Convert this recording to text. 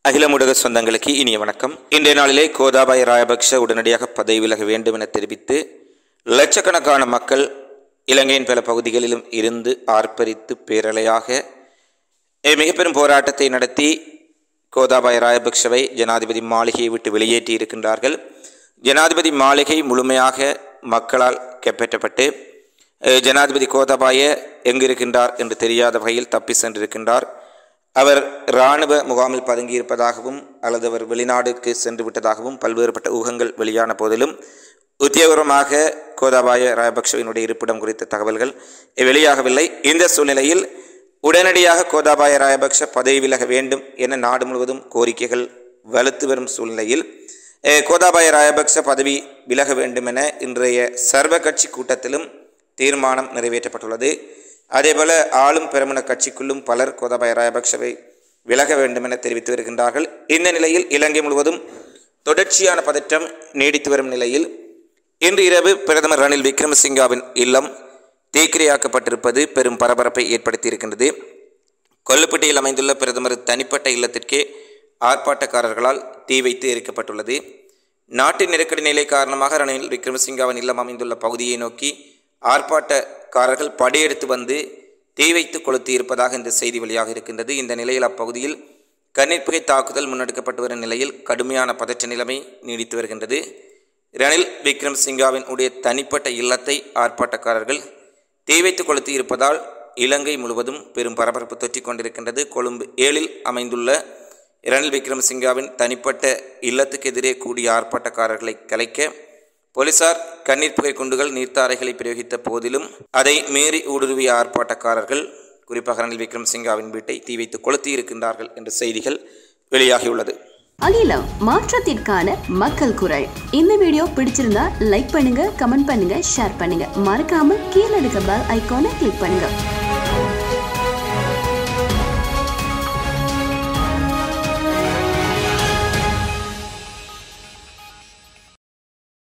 அகில ஊடக சொந்தங்களுக்கு இனிய வணக்கம் இன்றைய நாளிலே கோதாபாய ராயபக்ஷ உடனடியாக பதவி விலக வேண்டும் என தெரிவித்து லட்சக்கணக்கான மக்கள் இலங்கையின் பல பகுதிகளிலும் இருந்து ஆர்ப்பரித்து பேரலையாக அஹ், மிக பெரும் போராட்டத்தை நடத்தி கோதாபாய ராயபக்ஷவை ஜனாதிபதி மாளிகையை விட்டு வெளியேற்றி இருக்கின்றார்கள் ஜனாதிபதி மாளிகை முழுமையாக மக்களால் கைப்பற்றப்பட்டு அஹ், ஜனாதிபதி கோதபாய எங்கிருக்கின்றார் என்று தெரியாத வகையில் தப்பி சென்றிருக்கின்றார் அவர் இராணுவ முகாமில் பதுங்கியிருப்பதாகவும் அல்லது அவர் வெளிநாடுக்கு சென்று விட்டதாகவும் பல்வேறுபட்ட ஊகங்கள் வெளியான போதிலும் உத்தியோகபூர்வமாக கோதாபாய ராயபக்ஷவினுடைய இருப்பிடம் குறித்த தகவல்கள் வெளியாகவில்லை இந்த சூழ்நிலையில் உடனடியாக கோதாபாய ராயபக்ஷ பதவி விலக வேண்டும் என நாடு முழுவதும் கோரிக்கைகள் வலுத்து வரும் சூழ்நிலையில் அஹ், கோதாபாய ராயபக்ஷ பதவி விலக வேண்டும் என இன்றைய சர்வ கட்சி கூட்டத்திலும் தீர்மானம் நிறைவேற்றப்பட்டுள்ளது அதேபோல ஆளும் பெருமன கட்சிக்குள்ளும் பலர் கோதாபாய ராயபக்ஷவை விலக வேண்டும் என தெரிவித்து வருகின்றார்கள் இந்த நிலையில் இலங்கை முழுவதும் தொடர்ச்சியான பதற்றம் நீடித்து வரும் நிலையில் இன்று இரவு பிரதமர் ரணில் விக்ரமசிங்காவின் இல்லம் தீக்கிரையாக்கப்பட்டிருப்பது பெரும் பரபரப்பை ஏற்படுத்தியிருக்கின்றது கொல்லுப்பட்டியில் அமைந்துள்ள பிரதமர் தனிப்பட்ட இல்லத்திற்கே ஆர்ப்பாட்டக்காரர்களால் தீ வைத்து எரிக்கப்பட்டுள்ளது நாட்டின் நெருக்கடி நிலை காரணமாக ரணில் விக்ரமசிங்காவின் இல்லம் அமைந்துள்ள பகுதியை நோக்கி ஆர்ப்பாட்டக்காரர்கள் படையெடுத்து வந்து தீ வைத்து கொளுத்தி இருப்பதாக இந்த செய்தி வெளியாக இருக்கின்றது இந்த நிலையில் அப்பகுதியில் கண்ணீர் புகை தாக்குதல் முன்னெடுக்கப்பட்டு வரும் நிலையில் கடுமையான பதற்ற நிலைமை நீடித்து வருகின்றது ரணில் விக்ரம் சிங்காவின் உடைய தனிப்பட்ட இல்லத்தை ஆர்ப்பாட்டக்காரர்கள் தீ வைத்து கொளுத்தி இருப்பதால் இலங்கை முழுவதும் பெரும் பரபரப்பு தொற்றிக் கொண்டிருக்கின்றது கொழும்பு ஏழில் அமைந்துள்ள ரணில் விக்ரம் சிங்காவின் தனிப்பட்ட இல்லத்துக்கு எதிரே கூடிய ஆர்ப்பாட்டக்காரர்களை கலைக்க போலீசார் கண்ணீர் புகை குண்டுகள் நீர்த்தாரைகளை பிரயோகித்த போதிலும் அதை மீறி ஊடுருவிய ஆர்ப்பாட்டக்காரர்கள் குறிப்பாக ரணில் விக்ரம் சிங்காவின் வீட்டை தீ வைத்து கொளுத்தி இருக்கின்றார்கள் என்ற செய்திகள் வெளியாகியுள்ளது அகிலம் மாற்றத்திற்கான மக்கள் குரல் இந்த வீடியோ பிடிச்சிருந்தா லைக் பண்ணுங்க கமெண்ட் பண்ணுங்க ஷேர் பண்ணுங்க மறக்காம கீழே இருக்க பெல் ஐகானை கிளிக் பண்ணுங்க